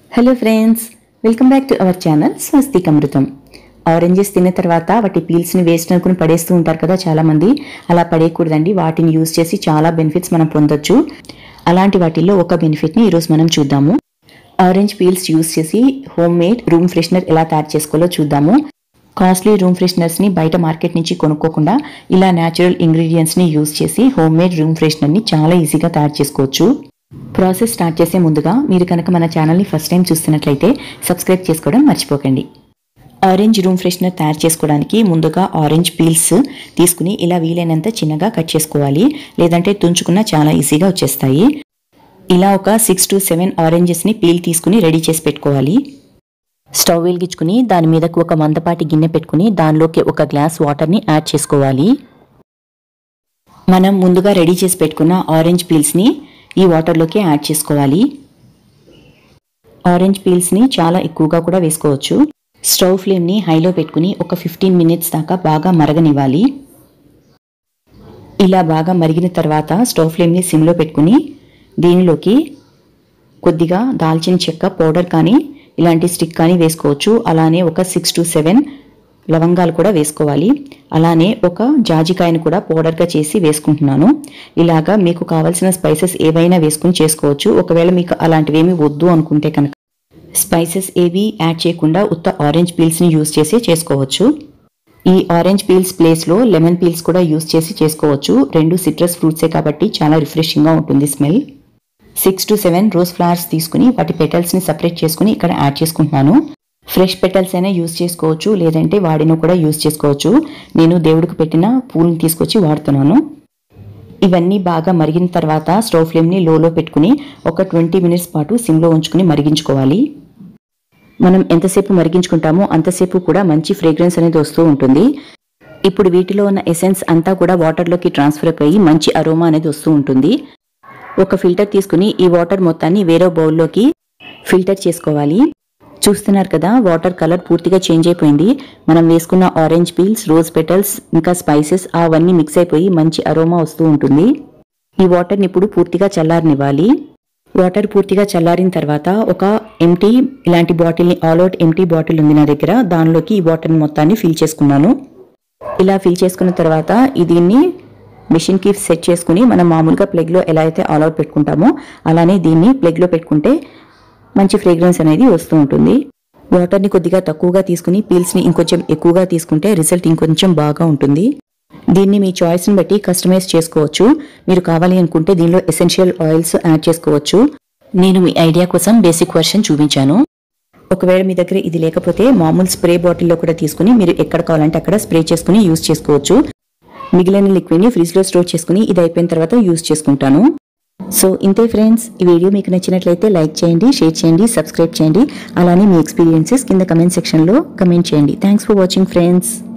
hello friends welcome back to our channel Swastik అమృతం oranges తిన్న తర్వాత వాటి పీల్స్ని వేస్ట్ అనుకుని పడేస్తూ ఉంటారు కదా చాలామంది అలా పడేయకూడదండి వాటిని యూజ్ చేసి చాలా బెనిఫిట్స్ మనం పొందొచ్చు అలాంటి వాటిల్లో ఒక బెనిఫిట్ని ఈరోజు మనం చూద్దాము ఆరెంజ్ పీల్స్ యూజ్ చేసి హోమ్ మేడ్ రూమ్ ఫ్రెషనర్ ఎలా తయారు చేసుకోవాలో చూద్దాము కాస్ట్లీ రూమ్ ఫ్రెషనర్స్ని బయట మార్కెట్ నుంచి కొనుక్కోకుండా ఇలా న్యాచురల్ ఇంగ్రీడియంట్స్ని యూజ్ చేసి హోమ్ మేడ్ రూమ్ ఫ్రెషనర్ని చాలా ఈజీగా తయారు చేసుకోవచ్చు ప్రాసెస్ స్టార్ట్ చేసే ముందుగా మీరు కనుక మన ఛానల్ని ఫస్ట్ టైం చూస్తున్నట్లయితే సబ్స్క్రైబ్ చేసుకోవడం మర్చిపోకండి ఆరెంజ్ రూమ్ ఫ్రెషనర్ తయారు చేసుకోవడానికి ముందుగా ఆరెంజ్ పీల్స్ తీసుకుని ఇలా వీలైనంత చిన్నగా కట్ చేసుకోవాలి లేదంటే తుంచుకున్న చాలా ఈజీగా వచ్చేస్తాయి ఇలా ఒక సిక్స్ టు సెవెన్ ఆరెంజెస్ని పీల్ తీసుకుని రెడీ చేసి పెట్టుకోవాలి స్టవ్ వెలిగించుకుని దాని మీదకు ఒక మందపాటి గిన్నె పెట్టుకుని దానిలోకి ఒక గ్లాస్ వాటర్ని యాడ్ చేసుకోవాలి మనం ముందుగా రెడీ చేసి పెట్టుకున్న ఆరెంజ్ పీల్స్ని ఈ వాటర్లోకి యాడ్ చేసుకోవాలి ఆరెంజ్ పీల్స్ని చాలా ఎక్కువగా కూడా వేసుకోవచ్చు స్టవ్ ఫ్లేమ్ని హైలో పెట్టుకుని ఒక ఫిఫ్టీన్ మినిట్స్ దాకా బాగా మరగనివ్వాలి ఇలా బాగా మరిగిన తర్వాత స్టవ్ ఫ్లేమ్ని సిమ్లో పెట్టుకుని దీనిలోకి కొద్దిగా దాల్చిన చెక్క పౌడర్ కానీ ఇలాంటి స్టిక్ కానీ వేసుకోవచ్చు అలానే ఒక సిక్స్ టు సెవెన్ లవంగాలు కూడా వేసుకోవాలి అలానే ఒక జాజికాయను కూడా పౌడర్గా చేసి వేసుకుంటున్నాను ఇలాగా మీకు కావాల్సిన స్పైసెస్ ఏవైనా వేసుకుని చేసుకోవచ్చు ఒకవేళ మీకు అలాంటివేమీ వద్దు అనుకుంటే కనుక స్పైసెస్ ఏవి యాడ్ చేయకుండా ఉత్త ఆరెంజ్ పీల్స్ని యూస్ చేసి చేసుకోవచ్చు ఈ ఆరెంజ్ పీల్స్ ప్లేస్లో లెమన్ పీల్స్ కూడా యూస్ చేసి చేసుకోవచ్చు రెండు సిట్రస్ ఫ్రూట్సే కాబట్టి చాలా రిఫ్రెషింగ్గా ఉంటుంది smell six to seven rose flowers తీసుకుని వాటి పెటల్స్ని సపరేట్ చేసుకుని ఇక్కడ యాడ్ చేసుకుంటున్నాను ఫ్రెష్ పెటల్స్ అయినా యూస్ చేసుకోవచ్చు లేదంటే వాడిని కూడా యూస్ చేసుకోవచ్చు నేను దేవుడికి పెట్టిన పూలను తీసుకొచ్చి వాడుతున్నాను ఇవన్నీ బాగా మరిగిన తర్వాత స్టవ్ ఫ్లేమ్ని లోలో పెట్టుకుని ఒక ట్వంటీ మినిట్స్ పాటు సిమ్లో ఉంచుకుని మరిగించుకోవాలి మనం ఎంతసేపు మరిగించుకుంటామో అంతసేపు కూడా మంచి ఫ్రేగ్రెన్స్ అనేది వస్తూ ఉంటుంది ఇప్పుడు వీటిలో ఉన్న ఎసెన్స్ అంతా కూడా వాటర్లోకి ట్రాన్స్ఫర్ అయిపోయి మంచి అరోమా అనేది వస్తూ ఉంటుంది ఒక ఫిల్టర్ తీసుకుని ఈ వాటర్ మొత్తాన్ని వేరే బౌల్లోకి ఫిల్టర్ చేసుకోవాలి చూస్తున్నారు కదా వాటర్ కలర్ పూర్తిగా చేంజ్ అయిపోయింది మనం వేసుకున్న ఆరెంజ్ పీల్స్ రోజ్ పెటల్స్ ఇంకా స్పైసెస్ అవన్నీ మిక్స్ అయిపోయి మంచి అరోమా వస్తూ ఉంటుంది ఈ వాటర్ని ఇప్పుడు పూర్తిగా చల్లారనివ్వాలి వాటర్ పూర్తిగా చల్లారిన తర్వాత ఒక ఎంటీ ఇలాంటి బాటిల్ని ఆల్ అవుట్ ఎంటీ బాటిల్ ఉంది నా దగ్గర దానిలోకి ఈ వాటర్ని మొత్తాన్ని ఫిల్ చేసుకున్నాను ఇలా ఫిల్ చేసుకున్న తర్వాత ఈ దీన్ని మిషన్కి సెట్ చేసుకుని మనం మామూలుగా ప్లగ్లో ఎలా అయితే ఆల్ అవుట్ పెట్టుకుంటామో అలానే దీన్ని ప్లగ్లో పెట్టుకుంటే మంచి ఫ్రేగ్రెన్స్ అనేది వస్తూ ఉంటుంది వాటర్ని కొద్దిగా తక్కువగా తీసుకుని పీల్స్ని ఇంకొంచెం ఎక్కువగా తీసుకుంటే రిజల్ట్ ఇంకొంచెం బాగా ఉంటుంది దీన్ని మీ చాయిస్ని బట్టి కస్టమైజ్ చేసుకోవచ్చు మీరు కావాలి అనుకుంటే దీనిలో ఎసెన్షియల్ ఆయిల్స్ యాడ్ చేసుకోవచ్చు నేను మీ ఐడియా కోసం బేసిక్ వర్షన్ చూపించాను ఒకవేళ మీ దగ్గర ఇది లేకపోతే మామూలు స్ప్రే బాటిల్లో కూడా తీసుకుని మీరు ఎక్కడ కావాలంటే అక్కడ స్ప్రే చేసుకుని యూజ్ చేసుకోవచ్చు మిగిలిన లిక్విడ్ని ఫ్రిడ్జ్లో స్టోర్ చేసుకుని ఇది అయిపోయిన తర్వాత యూజ్ చేసుకుంటాను సో ఇంతే ఫ్రెండ్స్ ఈ వీడియో మీకు నచ్చినట్లయితే లైక్ చేయండి షేర్ చేయండి సబ్స్క్రైబ్ చేయండి అలానే మీ ఎక్స్పీరియన్సెస్ కింద కమెంట్ సెక్షన్లో కమెంట్ చేయండి థ్యాంక్స్ ఫర్ వాచింగ్ ఫ్రెండ్స్